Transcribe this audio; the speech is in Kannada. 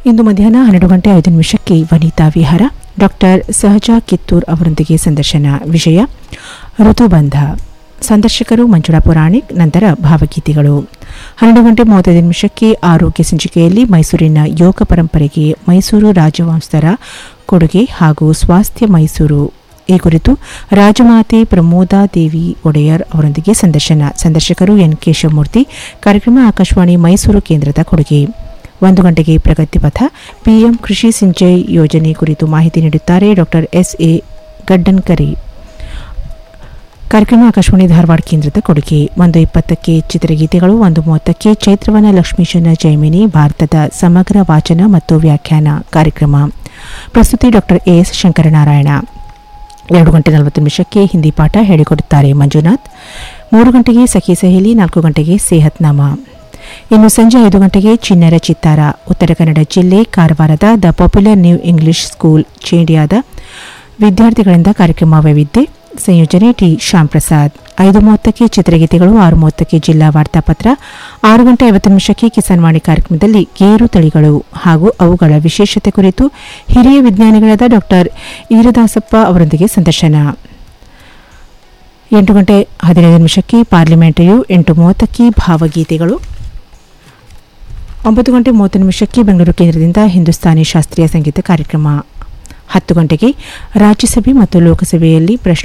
ಇಂದು ಮಧ್ಯಾಹ್ನ ಹನ್ನೆರಡು ಗಂಟೆ ಐದು ನಿಮಿಷಕ್ಕೆ ವನಿತಾ ವಿಹಾರ ಡಾಕ್ಟರ್ ಸಹಜಾ ಕಿತ್ತೂರ್ ಅವರೊಂದಿಗೆ ಸಂದರ್ಶನ ವಿಷಯ ಋತುಬಂಧ ಸಂದರ್ಶಕರು ಮಂಜುಳಾ ಪುರಾಣಿಕ್ ನಂತರ ಭಾವಗೀತೆಗಳು ಹನ್ನೆರಡು ಗಂಟೆ ಮೂವತ್ತೈದು ನಿಮಿಷಕ್ಕೆ ಆರೋಗ್ಯ ಸಂಚಿಕೆಯಲ್ಲಿ ಮೈಸೂರಿನ ಯೋಗ ಪರಂಪರೆಗೆ ಮೈಸೂರು ರಾಜವಂಶಸ್ಥರ ಕೊಡುಗೆ ಹಾಗೂ ಸ್ವಾಸ್ಥ್ಯ ಮೈಸೂರು ಈ ಕುರಿತು ರಾಜಮಾತೆ ಪ್ರಮೋದಾ ದೇವಿ ಒಡೆಯರ್ ಅವರೊಂದಿಗೆ ಸಂದರ್ಶನ ಸಂದರ್ಶಕರು ಎನ್ ಕೇಶವಮೂರ್ತಿ ಕಾರ್ಯಕ್ರಮ ಆಕಾಶವಾಣಿ ಮೈಸೂರು ಕೇಂದ್ರದ ಕೊಡುಗೆ ಒಂದು ಗಂಟೆಗೆ ಪ್ರಗತಿ ಪಥ ಪಿಎಂ ಕೃಷಿ ಸಿಂಚೈ ಯೋಜನೆ ಕುರಿತು ಮಾಹಿತಿ ನೀಡುತ್ತಾರೆ ಡಾಕ್ಟರ್ ಎಸ್ ಎ ಗಡ್ಡನ್ಕರಿ ಕಾರ್ಯಕ್ರಮ ಆಕಾಶವಾಣಿ ಧಾರವಾಡ ಕೇಂದ್ರದ ಕೊಡುಗೆ ಒಂದು ಇಪ್ಪತ್ತಕ್ಕೆ ಚಿತ್ರಗೀತೆಗಳು ಒಂದು ಮೂವತ್ತಕ್ಕೆ ಚೈತ್ರವನ ಲಕ್ಷ್ಮೀಶನ ಜೈಮಿನಿ ಭಾರತದ ಸಮಗ್ರ ವಾಚನ ಮತ್ತು ವ್ಯಾಖ್ಯಾನ ಕಾರ್ಯಕ್ರಮ ಪ್ರಸ್ತುತಿ ಡಾಕ್ಟರ್ ಎಸ್ ಶಂಕರನಾರಾಯಣ ಎರಡು ಗಂಟೆ ನಲವತ್ತು ನಿಮಿಷಕ್ಕೆ ಹಿಂದಿ ಪಾಠ ಹೇಳಿಕೊಡುತ್ತಾರೆ ಮಂಜುನಾಥ್ ಮೂರು ಗಂಟೆಗೆ ಸಖಿ ಸಹೇಲಿ ನಾಲ್ಕು ಗಂಟೆಗೆ ಸೇಹತ್ನಾಮ ಇನ್ನು ಸಂಜೆ ಐದು ಗಂಟೆಗೆ ಚಿನ್ನರ ಚಿತ್ತಾರ ಉತ್ತರ ಕನ್ನಡ ಜಿಲ್ಲೆ ಕಾರವಾರದ the popular new English school ಚೇಂಡಿಯಾದ ವಿದ್ಯಾರ್ಥಿಗಳಿಂದ ಕಾರ್ಯಕ್ರಮ ವೈವಿಧ್ಯ ಸಂಯೋಜನೆ ಟಿ ಶ್ಯಾಮ್ ಪ್ರಸಾದ್ ಐದು ಮೂವತ್ತಕ್ಕೆ ಚಿತ್ರಗೀತೆಗಳು ಆರು ಮೂವತ್ತಕ್ಕೆ ಜಿಲ್ಲಾ ವಾರ್ತಾಪತ್ರ ಆರು ಗಂಟೆ ಐವತ್ತು ನಿಮಿಷಕ್ಕೆ ಕಿಸಾನ್ ವಾಣಿ ಕಾರ್ಯಕ್ರಮದಲ್ಲಿ ಗೇರು ತಳಿಗಳು ಹಾಗೂ ಅವುಗಳ ವಿಶೇಷತೆ ಕುರಿತು ಹಿರಿಯ ವಿಜ್ಞಾನಿಗಳಾದ ಡಾಕ್ಟರ್ ಈರದಾಸಪ್ಪ ಅವರೊಂದಿಗೆ ಸಂದರ್ಶನ ಎಂಟು ಗಂಟೆ ಹದಿನೈದು ನಿಮಿಷಕ್ಕೆ ಪಾರ್ಲಿಮೆಂಟರಿಯು ಎಂಟು ಮೂವತ್ತಕ್ಕೆ ಭಾವಗೀತೆಗಳು ಒಂಬತ್ತು ಗಂಟೆ ಮೂವತ್ತು ನಿಮಿಷಕ್ಕೆ ಬೆಂಗಳೂರು ಕೇಂದ್ರದಿಂದ ಹಿಂದೂಸ್ತಾನಿ ಶಾಸ್ತ್ರೀಯ ಸಂಗೀತ ಕಾರ್ಯಕ್ರಮ ಹತ್ತು ಗಂಟೆಗೆ ರಾಜ್ಯಸಭೆ ಮತ್ತು ಲೋಕಸಭೆಯಲ್ಲಿ ಪ್ರಶ್ನೆ